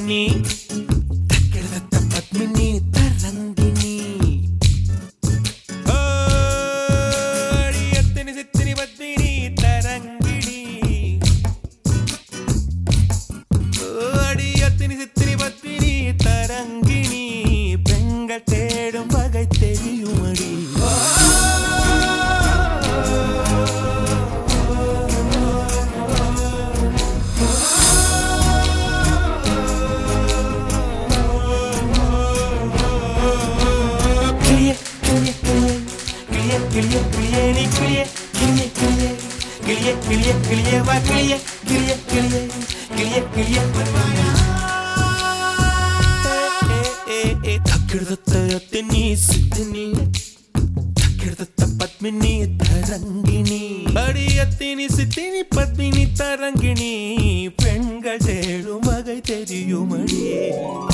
பத்மினி தக்கிடதத்த பத்மினி தரங்கிணி அடியத்தினி சித்தினி பத்மினி தரங்கிணி அடியத்தினி சித்தினி பத்மினி தரங்கிணி பெண்கள் தேடும் வகை தெரியுமடி கிளியே கிளியே கிளியே கிளியே கிளியே நீ கிளியே கிளியே கிளியே கிளியே கிளியே கிளியே வா கிளியே கிளியே கிளியே கிளியே கிளியே வருவாயா ஏ ஏ ஏ தக்கிடதத்த நீ சித்தினி தக்கிடதத்த பத்மினி தரங்கிணி அடியத்தினி சித்தினி பத்மினி தரங்கிணி பெண்கள் தேடும் வகை தெரியுமடியே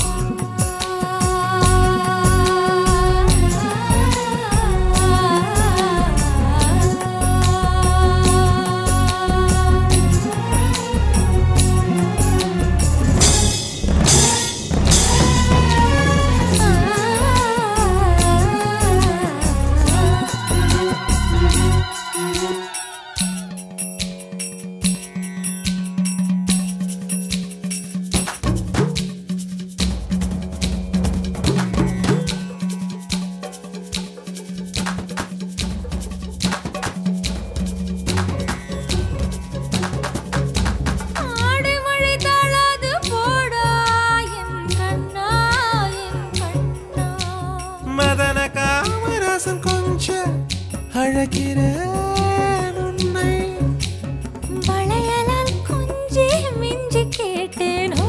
ஆடை மழை தாழாது போடா என் கண்ணா என் கண்ணா மதன காமராசன் கொஞ்சம் அழகிறேன் உன்னை வளையலால் கொஞ்சி மிஞ்சி கேட்டேனோ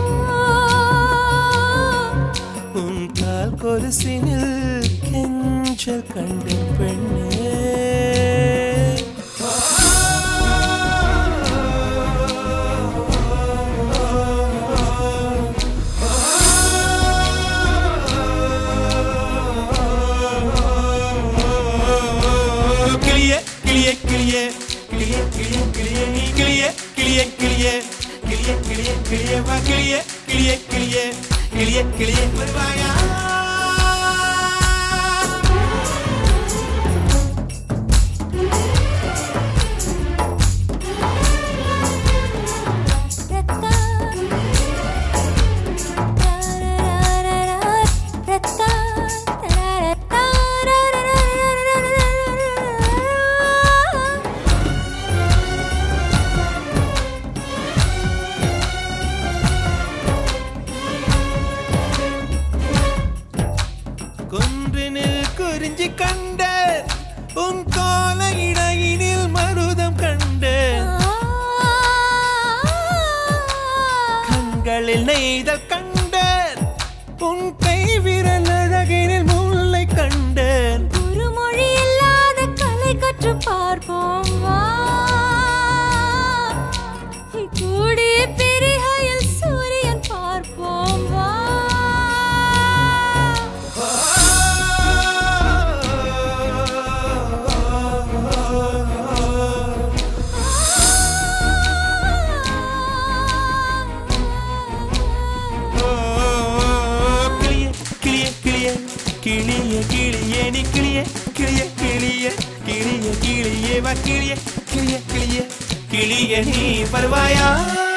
உன் கால் கொலுசினில் கெஞ்சல் கண்டு பெண்ணே கிளியே கிளியே கிளியே கிளியே கிளியே கிளியே நீ கிளியே கிளியே கிளியே கிளியே கிளியே கிளியே வா கிளியே கிளியே கிளியே கிளியே கிளியே வருவாயா ரத்தா ரத்தா ரத்தா குன்றினில் குறிஞ்சி கண்ட உன் கோல இடையினில் மருதம் கண்டேன் கண்களில் நெய்தல் கண்டேன் உன் கை விரல் அழகினில் முல்லை கண்டேன் குறுமொழி இல்லாத கலை கற்று பார்ப்போம் வா கூடிய பெரிகையில் சூரியன் பார்ப்போம் வா கிளியே கிளியே கிளியே கிளியே கிளியே நீ கிளியே கிளியே கிளியே கிளியே கிளியே வா கிளியே கிளியே கிளியே கிளியே நீ வருவாயா